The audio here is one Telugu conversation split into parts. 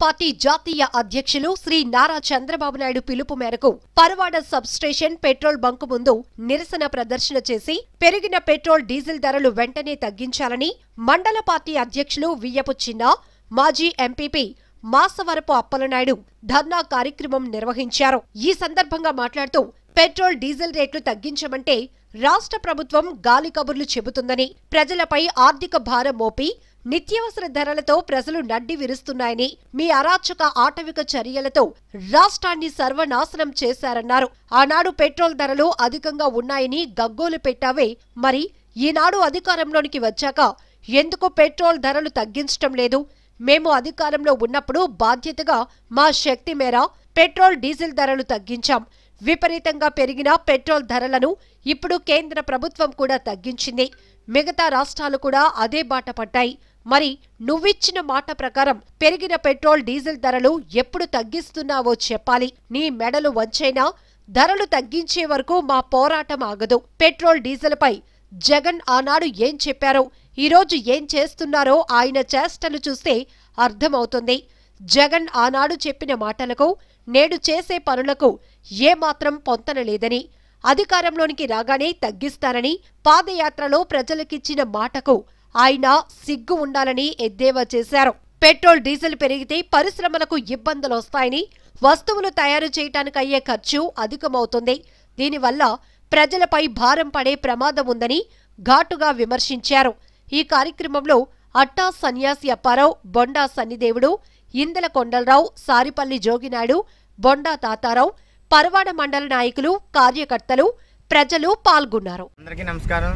పార్టీ జాతీయ అధ్యక్షులు శ్రీ నారా చంద్రబాబు నాయుడు పిలుపు మేరకు Paravada sub station petrol bunk ముందు నిరసన ప్రదర్శన చేసి పెరిగిన పెట్రోల్ డీజిల్ ధరలు వెంటనే తగ్గించాలని మండల పార్టీ అధ్యక్షులు వియ్యపు చిన్న మాజీ ఎంపీపీ మాసవరపు అప్పలనాయుడు ధర్నా కార్యక్రమం నిర్వహించారు ఈ సందర్భంగా మాట్లాడుతూ పెట్రోల్ డీజిల్ రేట్లు తగ్గించమంటే రాష్ట్ర ప్రభుత్వం గాలి కబుర్లు చెబుతుందని ప్రజలపై ఆర్థిక భారం మోపి నిత్యావసర ధరలతో ప్రజలు నడ్డి విరుస్తున్నాయని మీ అరాచక ఆటవిక చర్యలతో రాష్ట్రాన్ని సర్వనాశనం చేశారన్నారు ఆనాడు పెట్రోల్ ధరలు అధికంగా ఉన్నాయని గగ్గోలు పెట్టావే మరి ఈనాడు అధికారంలోనికి వచ్చాక ఎందుకు పెట్రోల్ ధరలు తగ్గించటం లేదు మేము అధికారంలో ఉన్నప్పుడు బాధ్యతగా మా శక్తి మేర పెట్రోల్ డీజిల్ ధరలు తగ్గించాం విపరీతంగా పెరిగిన పెట్రోల్ ధరలను ఇప్పుడు కేంద్ర ప్రభుత్వం కూడా తగ్గించింది మిగతా రాష్ట్రాలు కూడా అదే బాట పట్టాయి మరి నువ్విచ్చిన మాట ప్రకారం పెరిగిన పెట్రోల్ డీజిల్ ధరలు ఎప్పుడు తగ్గిస్తున్నావో చెప్పాలి నీ మెడలు వంచైనా ధరలు తగ్గించే వరకు మా పోరాటం ఆగదు పెట్రోల్ డీజిల్పై జగన్ ఆనాడు ఏం చెప్పారో ఈరోజు ఏం చేస్తున్నారో ఆయన చేష్టలు చూస్తే అర్థమవుతుంది జగన్ ఆనాడు చెప్పిన మాటలకు నేడు చేసే పనులకు ఏమాత్రం పొంతన లేదని అధికారంలోనికి రాగానే తగ్గిస్తారని పాదయాత్రలో ప్రజలకిచ్చిన మాటకు ఆయన సిగ్గు ఉండాలని ఎద్దేవా చేశారు పెట్రోల్ డీజిల్ పెరిగితే పరిశ్రమలకు ఇబ్బందులొస్తాయని వస్తువులు తయారు చేయటానికి అయ్యే ఖర్చు అధికమవుతుంది దీనివల్ల ప్రజలపై భారం పడే ప్రమాదం ఉందని ఘాటుగా విమర్శించారు ఈ కార్యక్రమంలో అట్టా సన్యాసి అప్పారావు బొండా సన్నిదేవుడు ఇందల కొండలరావు సారిపల్లి జోగినాయుడు బొండా తాతారావు పరవాడ మండల నాయకులు కార్యకర్తలు ప్రజలు పాల్గొన్నారు అందరికీ నమస్కారం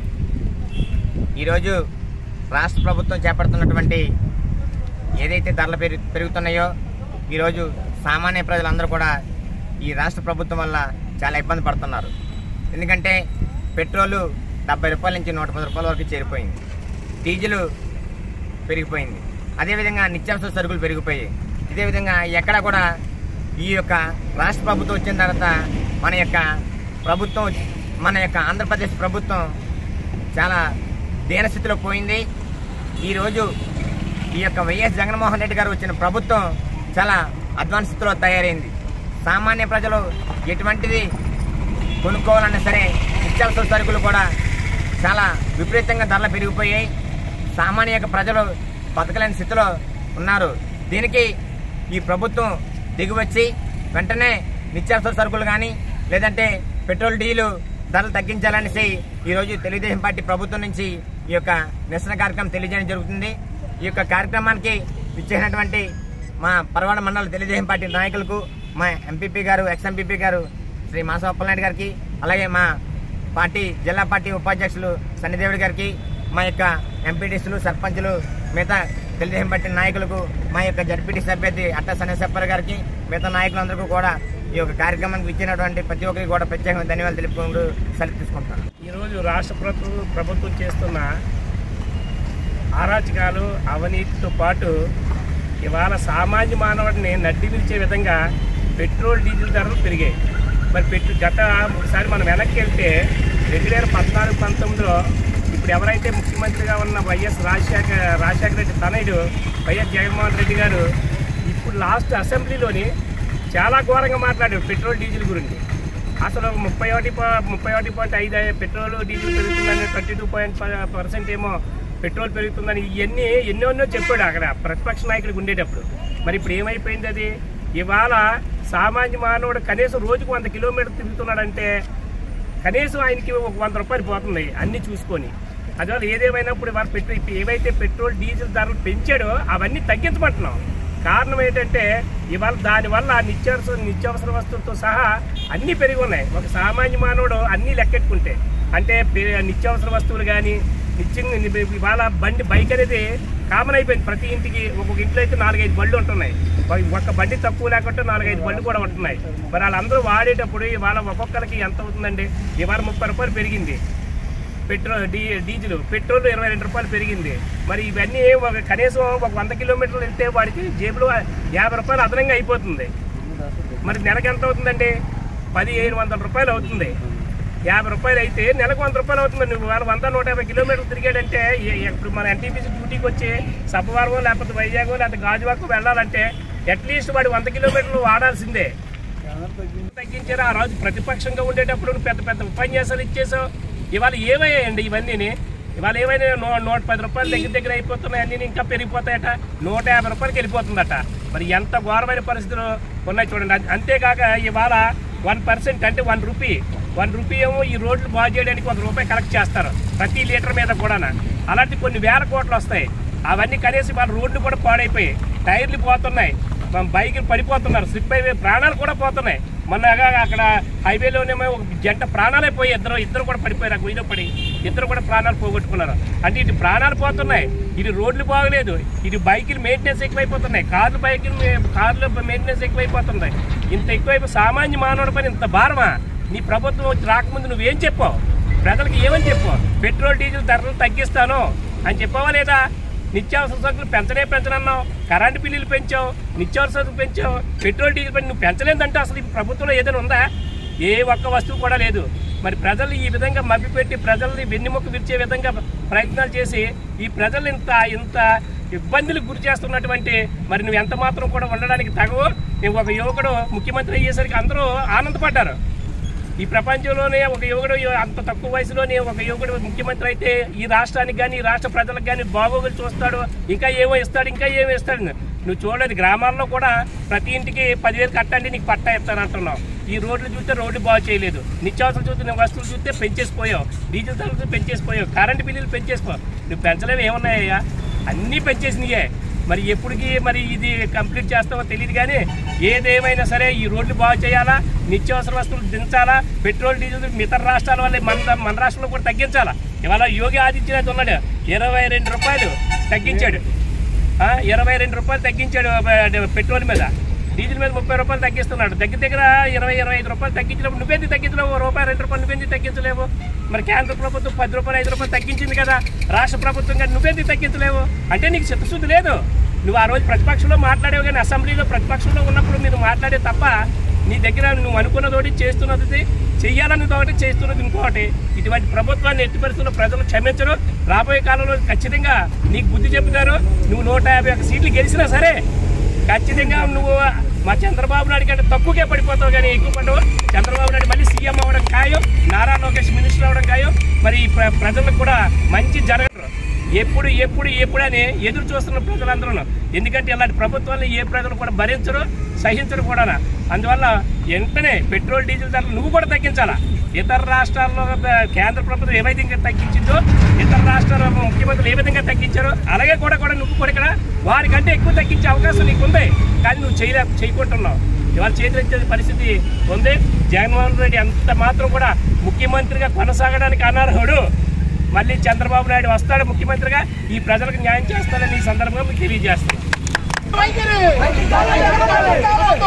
ఈరోజు రాష్ట్ర ప్రభుత్వం చేపడుతున్నటువంటి ఏదైతే ధరలు పెరు పెరుగుతున్నాయో ఈరోజు సామాన్య ప్రజలందరూ కూడా ఈ రాష్ట్ర ప్రభుత్వం వల్ల చాలా ఇబ్బంది పడుతున్నారు ఎందుకంటే పెట్రోలు డెబ్బై రూపాయల నుంచి నూట పది రూపాయల వరకు చేరిపోయింది డీజిల్ పెరిగిపోయింది అదేవిధంగా నిత్యావసర సరుకులు పెరిగిపోయాయి ఇదే విధంగా ఎక్కడ కూడా ఈ యొక్క రాష్ట్ర ప్రభుత్వం వచ్చిన తర్వాత మన యొక్క ప్రభుత్వం మన యొక్క ఆంధ్రప్రదేశ్ ప్రభుత్వం చాలా దీనస్థితిలో పోయింది ఈరోజు ఈ యొక్క వైఎస్ జగన్మోహన్ రెడ్డి గారు వచ్చిన ప్రభుత్వం చాలా అడ్వాన్స్ స్థితిలో తయారైంది సామాన్య ప్రజలు ఎటువంటిది కొనుక్కోవాలన్నా సరే నిత్యావసర సరుకులు కూడా చాలా విపరీతంగా ధరలు పెరిగిపోయాయి సామాన్య యొక్క ప్రజలు బతకలేని స్థితిలో ఉన్నారు దీనికి ఈ ప్రభుత్వం దిగివచ్చి వెంటనే నిత్యావసర సరుకులు కానీ లేదంటే పెట్రోల్ డీలు ధరలు తగ్గించాలనేసి ఈరోజు తెలుగుదేశం పార్టీ ప్రభుత్వం నుంచి ఈ యొక్క నిరసన కార్యక్రమం తెలియజేయడం జరుగుతుంది ఈ యొక్క కార్యక్రమానికి ఇచ్చేసినటువంటి మా పరవాడ మండల తెలుగుదేశం పార్టీ నాయకులకు మా ఎంపీపీ గారు ఎక్స్ ఎంపీపీ గారు శ్రీ మాసవ అప్పలనాయుడు గారికి అలాగే మా పార్టీ జిల్లా పార్టీ ఉపాధ్యక్షులు సన్నిదేవుడి గారికి మా యొక్క ఎంపీటీసీలు సర్పంచులు మిగతా తెలుగుదేశం పార్టీ నాయకులకు మా యొక్క జడ్పీటీసీ అభ్యర్థి అట్ట సన్నేశ్వర గారికి మిగతా నాయకులందరికీ కూడా ఈ యొక్క కార్యక్రమానికి ఇచ్చినటువంటి ప్రతి ఒక్కరికి కూడా ప్రత్యేకంగా ధన్యవాదాలు తెలుపుకుంటూ సెలవు తీసుకుంటాను ఈరోజు రాష్ట్ర ప్రభుత్వం ప్రభుత్వం చేస్తున్న అరాచకాలు అవినీతితో పాటు ఇవాళ సామాన్య మానవుడిని నడ్డి విరిచే విధంగా పెట్రోల్ డీజిల్ ధరలు పెరిగాయి మరి పెట్టు గత ఒకసారి మనం వెనక్కి వెళ్తే రెండు వేల పద్నాలుగు పంతొమ్మిదిలో ఇప్పుడు ఎవరైతే ముఖ్యమంత్రిగా ఉన్న వైఎస్ రాజశేఖర రాజశేఖర రెడ్డి తనయుడు వైఎస్ జగన్మోహన్ రెడ్డి గారు ఇప్పుడు లాస్ట్ అసెంబ్లీలోని చాలా ఘోరంగా మాట్లాడారు పెట్రోల్ డీజిల్ గురించి అసలు ముప్పై ఒకటి పా- ముప్పై ఒకటి పాయింట్ ఐదు పెట్రోల్ డీజిల్ పెరుగుతుందని ట్వంటీ టూ పాయింట్ పర్సెంట్ ఏమో పెట్రోల్ పెరుగుతుందని ఇవన్నీ ఎన్నో చెప్పాడు అక్కడ ప్రతిపక్ష నాయకుడికి ఉండేటప్పుడు మరి ఇప్పుడు ఏమైపోయింది అది ఇవాళ సామాన్య మానవుడు కనీసం రోజుకు వంద కిలోమీటర్ తిరుగుతున్నాడంటే కనీసం ఆయనకి ఒక వంద రూపాయలు పోతుంది అన్ని చూసుకొని అందువల్ల ఏదేమైనప్పుడు ఇవాళ పెట్రోల్ ఇప్పుడు ఏవైతే పెట్రోల్ డీజిల్ ధరలు పెంచాడో అవన్నీ తగ్గించమంటున్నాం కారణం ఏంటంటే ఇవాళ దానివల్ల నిత్యావసర నిత్యావసర వస్తువులతో సహా అన్నీ పెరిగి ఉన్నాయి ఒక సామాన్య మానవుడు అన్నీ లెక్కెట్టుకుంటే అంటే పె- నిత్యావసర వస్తువులు కానీ నిత్యంగా ని- ఇవాళ బండి బైక్ అనేది కామన్ అయిపోయింది ప్రతి ఇంటికి ఒక్కొక్క ఇంట్లో అయితే నాలుగైదు బళ్ళు ఉంటున్నాయి ఒక- ఒక్క బండి తక్కువ లేకుంటే నాలుగైదు బళ్ళు కూడా ఉంటున్నాయి మరి వాళ్ళందరూ వాడేటప్పుడు ఇవాళ ఒక్కొక్కరికి ఎంత అవుతుందండి ఇవాళ ముప్పై రూపాయలు పెరిగింది పెట్రోల్ డీ డీజిల్ పెట్రోల్ ఇరవై రెండు రూపాయలు పెరిగింది మరి ఇవన్నీ ఒక కనీసం ఒక వంద కిలోమీటర్లు వెళ్తే వాడికి జేబులో యాభై రూపాయలు అదనంగా అయిపోతుంది మరి నెలకు ఎంత అవుతుందండి పదిహేను వందల రూపాయలు అవుతుంది యాభై రూపాయలు అయితే నెలకు వంద రూపాయలు అవుతుంది నువ్వు వాళ్ళ వంద నూట యాభై కిలోమీటర్లు తిరిగాడంటే ఏ- ఇప్పుడు మన ఎన్టీపీసీ డ్యూటీకి వచ్చి సబ్బవరం లేకపోతే వైజాగ్ లేకపోతే గాజువాకు వెళ్ళాలంటే అట్లీస్ట్ వాడు వంద కిలోమీటర్లు వాడాల్సిందే తగ్గించారు ఆ రోజు ప్రతిపక్షంగా ఉండేటప్పుడు నువ్వు పెద్ద పెద్ద ఉపన్యాసాలు ఇచ్చేసావు ఇవాళ ఏమయ్యాయండి ఇవన్నీ ఇవాళ ఏమైనా నూ నూట పది రూపాయలు దగ్గర దగ్గర అయిపోతున్నాయి అన్నీ ఇంకా పెరిగిపోతాయట నూట యాభై రూపాయలకి వెళ్ళిపోతుందట మరి ఎంత ఘోరమైన పరిస్థితులు ఉన్నాయి చూడండి అది- అంతేకాక ఇవాళ వన్ పర్సెంట్ అంటే వన్ రూపీ వన్ రూపీ ఏమో ఈ రోడ్లు బాగు చేయడానికి ఒక రూపాయి కలెక్ట్ చేస్తారు ప్రతి లీటర్ మీద కూడా అలాంటి కొన్ని వేల కోట్లు వస్తాయి అవన్నీ కనీసం వాళ్ళ రోడ్లు కూడా పాడైపోయాయి టైర్లు పోతున్నాయి మన బైకులు పడిపోతున్నారు స్లిప్ అయిపోయి ప్రాణాలు కూడా పోతున్నాయి మొన్నగా అక్కడ హైవేలోనేమో ఒక జంట ప్రాణాలే పోయి ఇద్దరు ఇద్దరు కూడా పడిపోయారు ఆ గుయ్యలో పడి ఇద్దరు కూడా ప్రాణాలు పోగొట్టుకున్నారు అంటే ఇటు ప్రాణాలు పోతున్నాయి ఇటు రోడ్లు బాగలేదు ఇటు బైకులు మెయింటెనెన్స్ ఎక్కువైపోతున్నాయి కార్లు బైకులు మే- కార్లు మెయింటెనెన్స్ ఎక్కువైపోతున్నాయి ఇంత ఎక్కువైపోయి సామాన్య మానవుడి పని ఇంత భారమా నీ ప్రభుత్వం వచ్చి రాకముందు నువ్వేం చెప్పావు ప్రజలకు ఏమని చెప్పావు పెట్రోల్ డీజిల్ ధరలు తగ్గిస్తాను అని చెప్పావా లేదా నిత్యావసర సరుకులు పెంచనే పెంచనన్నావు కరెంటు బిల్లులు పెంచావు నిత్యావసర సరుకులు పెంచావు పెట్రోల్ డీజిల్ పెంచి నువ్వు పెంచలేదంటే అసలు ఈ ప్రభుత్వంలో ఏదైనా ఉందా ఏ ఒక్క వస్తువు కూడా లేదు మరి ప్రజలు ఈ విధంగా మభ్యపెట్టి ప్రజల్ని వెన్నెముక విరిచే విధంగా ప్రయత్నాలు చేసి ఈ ప్రజలు ఇంత ఇంత ఇబ్బందులకు గురి చేస్తున్నటువంటి మరి నువ్వు ఎంత మాత్రం కూడా ఉండడానికి తగవు నువ్వు ఒక యువకుడు ముఖ్యమంత్రి అయ్యేసరికి అందరూ ఆనందపడ్డారు ఈ ప్రపంచంలోనే ఒక యువకుడు అంత తక్కువ వయసులోనే ఒక యువకుడు ముఖ్యమంత్రి అయితే ఈ రాష్ట్రానికి కానీ ఈ రాష్ట్ర ప్రజలకు కానీ బాగోగులు చూస్తాడు ఇంకా ఏమో ఇస్తాడు ఇంకా ఏమో ఇస్తాడు నువ్వు చూడలేదు గ్రామాల్లో కూడా ప్రతి ఇంటికి పదివేలు కట్టండి నీకు పట్టా ఇస్తాను అంటున్నావు ఈ రోడ్లు చూస్తే రోడ్లు బాగు చేయలేదు నిత్యావసరం చూస్తే నువ్వు వస్తువులు చూస్తే పెంచేసిపోయావు డీజిల్ ధరలు చూస్తే పెంచేసిపోయావు కరెంటు బిల్లులు పెంచేసిపోయావు నువ్వు పెంచలేవు ఏమున్నాయ్యా అన్నీ పెంచేసినాయే మరి ఎప్పటికి మరి ఇది కంప్లీట్ చేస్తామో తెలియదు కానీ ఏదేమైనా సరే ఈ రోడ్లు బాగు చేయాలా నిత్యావసర వస్తువులు దించాలా పెట్రోల్ డీజిల్ ఇతర రాష్ట్రాల వల్ల మన మన రాష్ట్రంలో కూడా తగ్గించాలా ఇవాళ యోగి ఆదిత్యనాథ్ ఉన్నాడు ఇరవై రెండు రూపాయలు తగ్గించాడు ఆ, ఇరవై రెండు రూపాయలు తగ్గించాడు ఆ, పెట్రోల్ మీద డీజిల్ మీద ముప్పై రూపాయలు తగ్గిస్తున్నాడు దగ్గర దగ్గర ఇరవై ఇరవై ఐదు రూపాయలు తగ్గించినప్పుడు నువ్వేంది తగ్గించలేవు రూపాయి రెండు రూపాయలు నువ్వేంది తగ్గించలేవు మరి కేంద్ర ప్రభుత్వం పది రూపాయలు ఐదు రూపాయలు తగ్గించింది కదా రాష్ట్ర ప్రభుత్వం కానీ నువ్వేంది తగ్గించలేవు అంటే నీకు చిత్తశుద్ధి లేదు నువ్వు ఆ రోజు ప్రతిపక్షంలో మాట్లాడేవు కానీ అసెంబ్లీలో ప్రతిపక్షంలో ఉన్నప్పుడు మీరు మాట్లాడే తప్ప నీ దగ్గర నువ్వు అనుకున్నదోటి చేస్తున్నది చెయ్యాలని ఒకటి చేస్తున్నది ఇంకోటి ఇటువంటి ప్రభుత్వాన్ని ఎట్టి పరిస్థితుల్లో ప్రజలు క్షమించరు రాబోయే కాలంలో ఖచ్చితంగా నీకు బుద్ధి చెబుతారు నువ్వు నూట యాభై ఒక్క సీట్లు గెలిచినా సరే ఖచ్చితంగా నువ్వు మా చంద్రబాబు నాయుడు కంటే తక్కువకే పడిపోతావు కానీ ఎక్కువ పడవు చంద్రబాబు నాయుడు మళ్ళీ సీఎం అవ్వడం ఖాయం నారా లోకేష్ మినిస్టర్ అవ్వడం ఖాయం మరి ఈ ప్ర- ప్రజలకు కూడా మంచి జరగరు ఎప్పుడు ఎప్పుడు ఎప్పుడు అని ఎదురు చూస్తున్న ప్రజలందరూ ఎందుకంటే ఇలాంటి ప్రభుత్వాన్ని ఏ ప్రజలు కూడా భరించరు సహించరు కూడా అందువల్ల వెంటనే పెట్రోల్ డీజిల్ ధరలు నువ్వు కూడా తగ్గించాలా ఇతర రాష్ట్రాల్లో ఆ, కేంద్ర ప్రభుత్వం ఏ విధంగా తగ్గించిందో ఇతర రాష్ట్రాల ముఖ్యమంత్రులు ఏ విధంగా తగ్గించారో అలాగే కూడా కూడా నువ్వు కూడా ఇక్కడ వారికంటే ఎక్కువ తగ్గించే అవకాశం నీకు ఉంది కానీ నువ్వు చేయలే చేయకుంటున్నావు ఇవాళ చేతులెత్తే పరిస్థితి ఉంది జగన్మోహన్ రెడ్డి అంత మాత్రం కూడా ముఖ్యమంత్రిగా కొనసాగడానికి అనర్హుడు మళ్ళీ చంద్రబాబు నాయుడు వస్తాడు ముఖ్యమంత్రిగా ఈ ప్రజలకు న్యాయం చేస్తాడని ఈ సందర్భంగా మీకు తెలియజేస్తాను వైఖరి